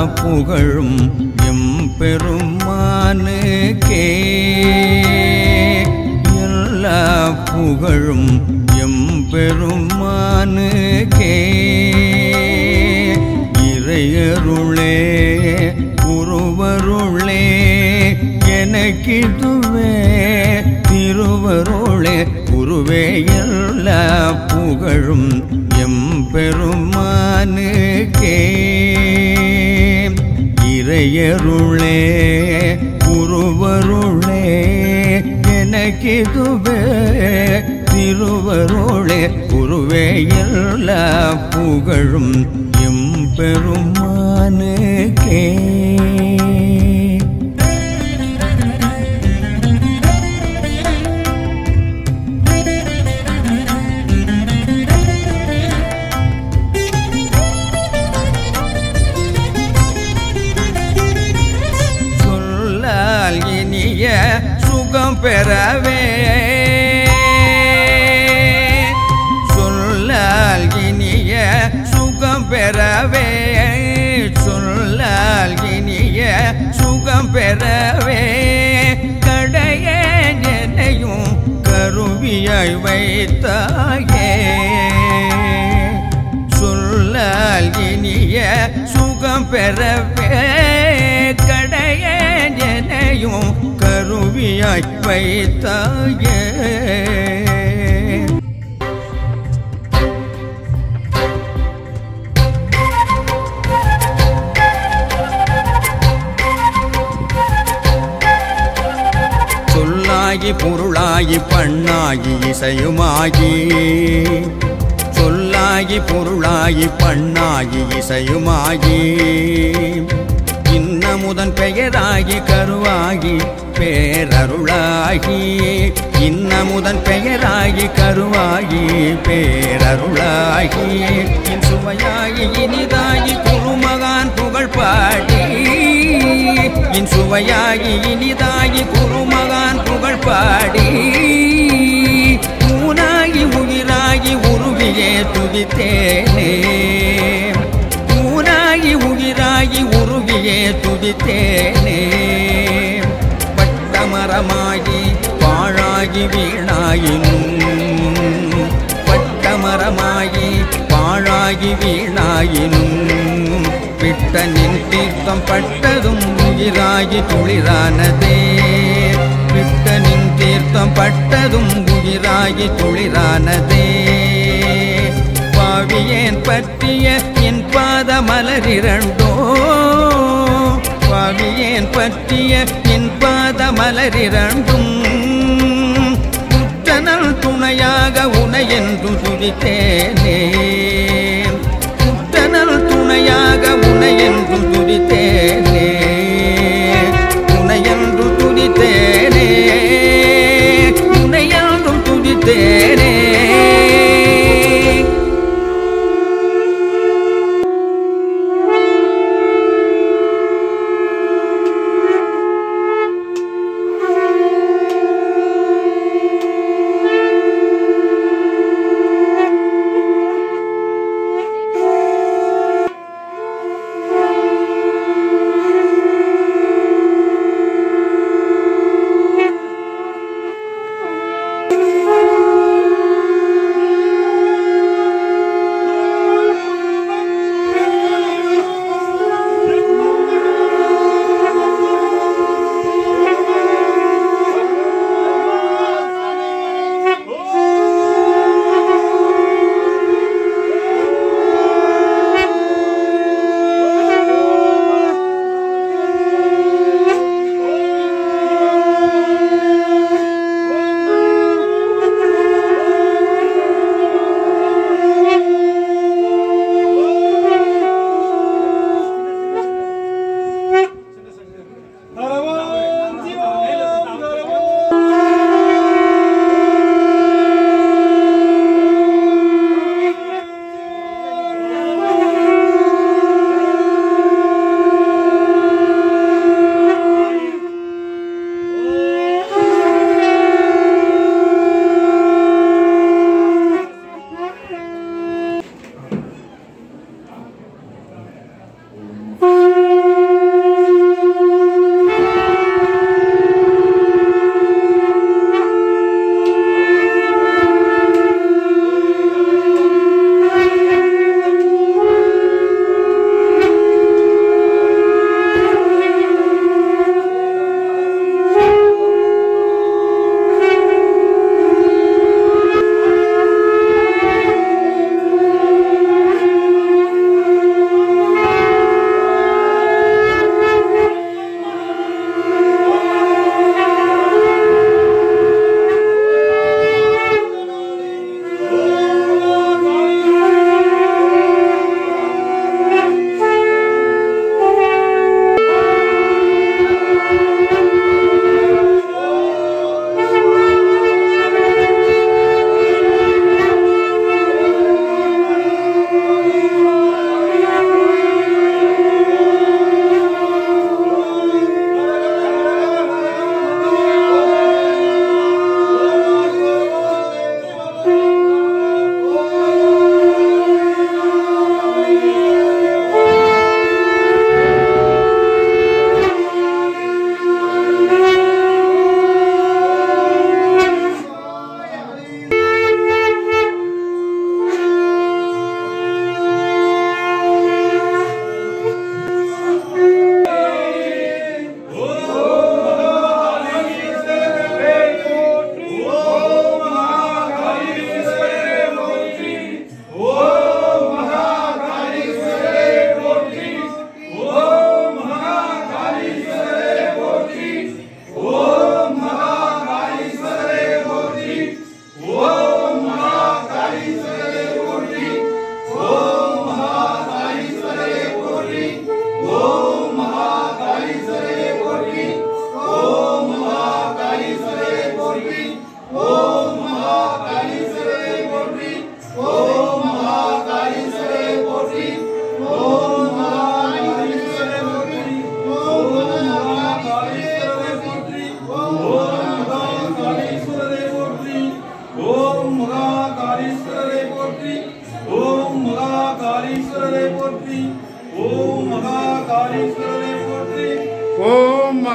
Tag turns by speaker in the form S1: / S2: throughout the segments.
S1: புகழும் எம்பெருமானுக்கே எல்லா புகழும் எம்பெருமானுக்கே இறையருளே குருவருளே எனக்கிதுவே திருவருளே குருவே எல்லா புகழும் எம்பெருமானுக்கே இறையருளே குருவருளே எனக்கிதுவே திருவருளே குருவே எல்லா புகழும் எம்பெருமானுக்கே சொல்லால் இனிய சுகம் பெறவே சொல்லால் இனிய சுகம் பெறவே சொல்லால் இனிய சுகம் பெறவே கடைய என்னையும் கருவியாய் வைத்தாயே சொல்லால் இனிய சுகம் பெறவே கடைய என்னையும் கருவியாய் வைத்தாயே சொல்லாகி பொருளாகி பண்ணாகி இசையுமாகி சொல்லாகி பொருளாகி பண்ணாகி இசையுமாகி இன்னமுதன் பெயராகி கருவாகி பேரருளாகி இன்னமுதன் பெயராகி கருவாகி பேரருளாகி இன் சுவையாகி இனிதாகி குருமகான் புகழ் பாடி இன் சுவையாகி இனிதாகி குருமகான் புகழ் பாடி ஊனாகி உயிராகி உருவியே துதித்தேனே ஊனாகி உயிராகி உருவியே துதித்தேனே பட்டமரமாகி பாழாகி வீணாயினும் பட்டமரமாகி பாழாகி வீணாயினும் பிட்டனின் தீர்த்தம் பட்டதும் உயிராகி துளிரானதே பிட்டனின் தீர்த்தம் பட்டதும் உயிராகி துளிரானதே பாவியேன் பற்றிய என் பாத மலரிரண்டோ பாவியேன் பற்றிய என் பாத மலரிரண்டும் புத்தனல் துணையாக உனையென்று துதித்தேனே புத்தனல் துணையாக உனையென்று துதித்தேனே உனையென்று துதித்தேனே உனையென்றும் துதித்தேனே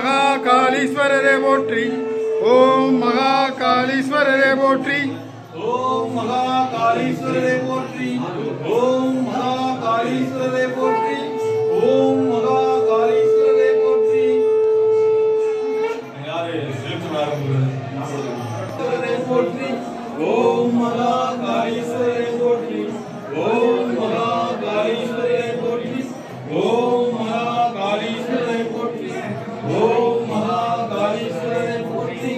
S2: மகா காளீஸ்வரரே போற்றி ஓம் மகா காளீஸ்வரரே போற்றி
S3: ஓம் மகா காளீஸ்வரரை போற்றி ஓம் மகா காளீஸ்வரரை போற்றி ஓம் மகா காளீஸ்வரரை போற்றி யாரு ஈஸ்வரரை போற்றி ஓம் மகா காளீஸ்வரரை போற்றி ஓம் மகா காளீஸ்வரரை போற்றி ஓம் மகா காளீஸ்வரரை போற்றி ஓம் மகா காளீஸ்வரரை போற்றி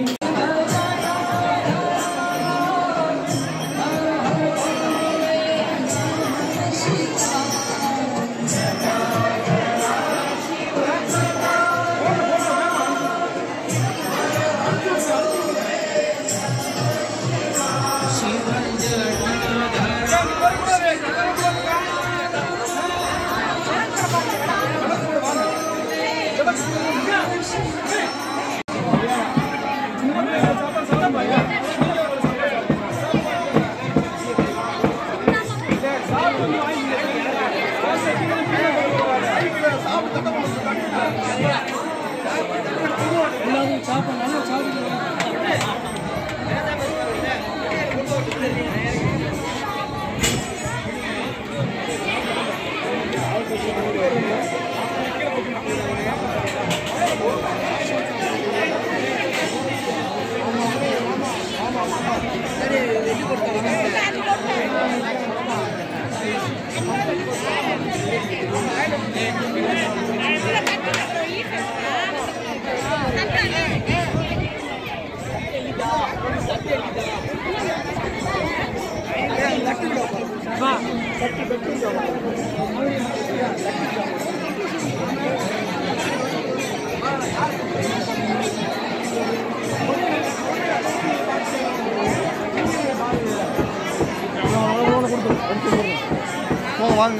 S2: வாங்க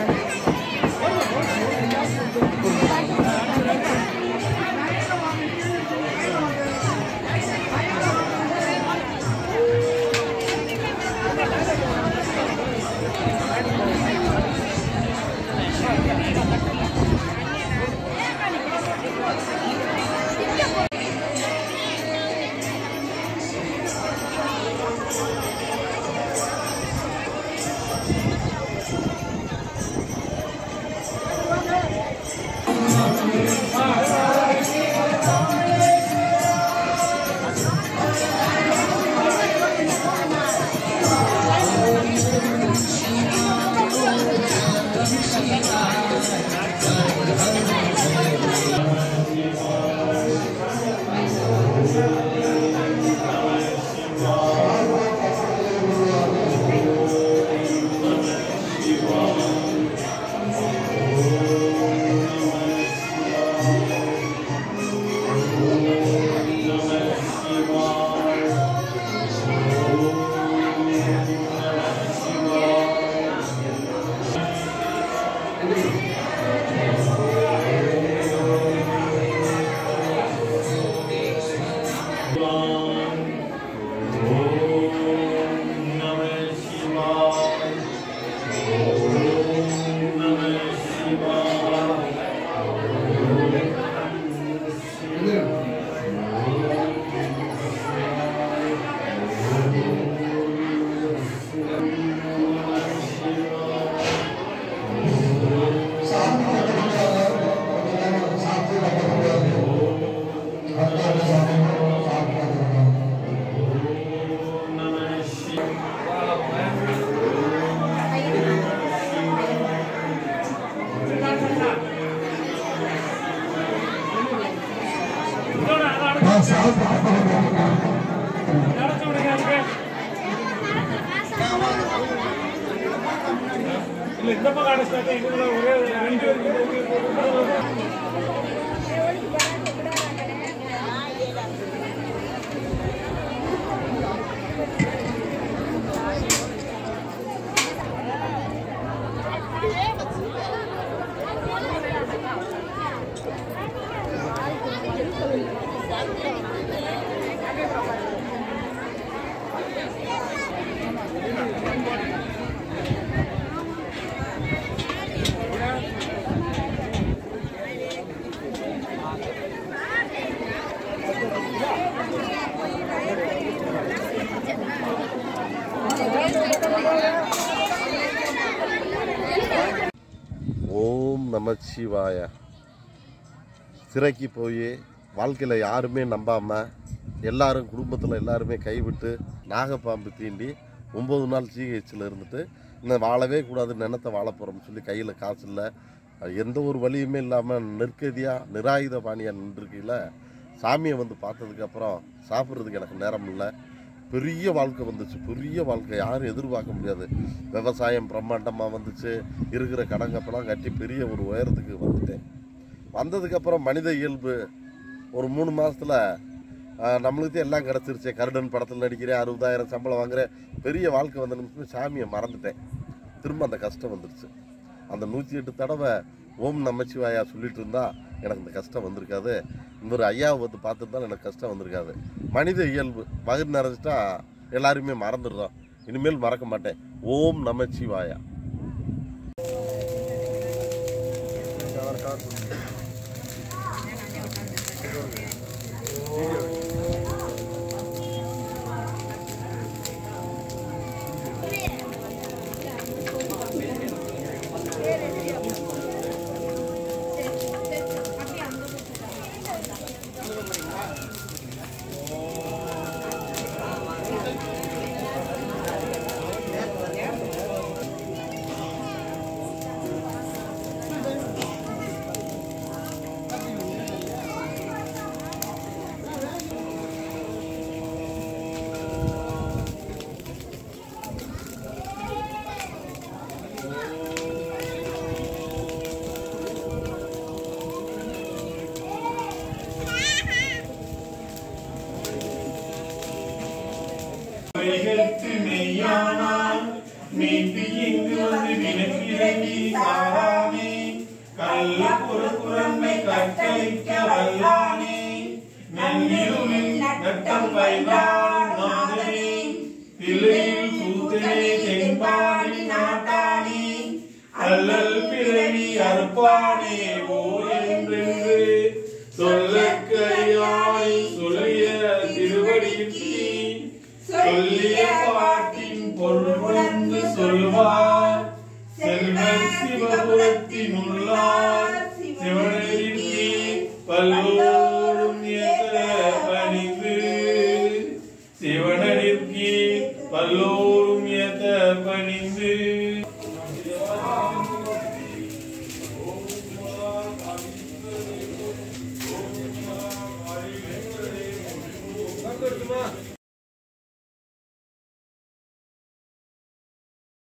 S4: Thank நமச்சிவாய சிறைக்கு போய் வாழ்க்கையில் யாருமே நம்பாமல் எல்லாரும் குடும்பத்தில் எல்லாருமே கைவிட்டு நாகப்பாம்பு தீண்டி ஒம்பது நாள் ஜிஹெச்சில் இருந்துட்டு இன்னும் வாழவே கூடாது நினத்தை வாழ போகிறோம்னு சொல்லி கையில் காசு இல்லை எந்த ஒரு வழியுமே இல்லாமல் நெருக்கதியாக நிராயுத பாணியாக நின்றுருக்கையில் சாமியை வந்து பார்த்ததுக்கப்புறம் சாப்பிட்றதுக்கு எனக்கு நேரம் இல்லை பெரிய வாழ்க்கை வந்துச்சு பெரிய வாழ்க்கை யாரும் எதிர்பார்க்க முடியாது விவசாயம் பிரம்மாண்டமாக வந்துச்சு இருக்கிற கடங்கப்பெல்லாம் கட்டி பெரிய ஒரு உயரத்துக்கு வந்துட்டேன் வந்ததுக்கப்புறம் மனித இயல்பு ஒரு மூணு மாதத்தில் நம்மளுக்கு தான் எல்லாம் கிடச்சிருச்சு கருடன் படத்தில் நடிக்கிறேன் அறுபதாயிரம் சம்பளம் வாங்குறேன் பெரிய வாழ்க்கை வந்த நிமிஷம் சாமியை மறந்துட்டேன் திரும்ப அந்த கஷ்டம் வந்துருச்சு அந்த நூற்றி எட்டு தடவை ஓம் நமச்சிவாயா சொல்லிட்டு இருந்தா எனக்கு இந்த கஷ்டம் வந்திருக்காது இன்னொரு ஐயாவை வந்து பார்த்துருந்தா எனக்கு கஷ்டம் வந்திருக்காது மனித இயல்பு வயிறு நிறைஞ்சிட்டா எல்லாருமே மறந்துடுறோம் இனிமேல் மறக்க மாட்டேன் ஓம் நமச்சிவாயா
S3: வைகத்து மெய்யானால் மீட்டு இங்கு வந்து வினப்பிறங்கி சாராமே கள்ள புறப்புறமை கட்டளிக்க வல்லானே நன்னிருமில் நட்டம் வைவாடும் நாதனே தில்லையில் கூத்தனே தென்பாடி நாட்டானே அல்லல் பிறவி அறுப்பானே ஓ என்றென்று சொல்லக்கையாய் சொல்லிய திருவடிக்கு சொல்லிய பாட்டின் பொருள் உணர்ந்து சொல்வார் செல்வர் சிவபுரத்தின் உள்ளார் சிவனருக்கு பல்லோரும் ஏத்த பணிந்து சிவனருக்கு பல்லோரும் ஏத்த பணிந்து
S2: வந்துருமா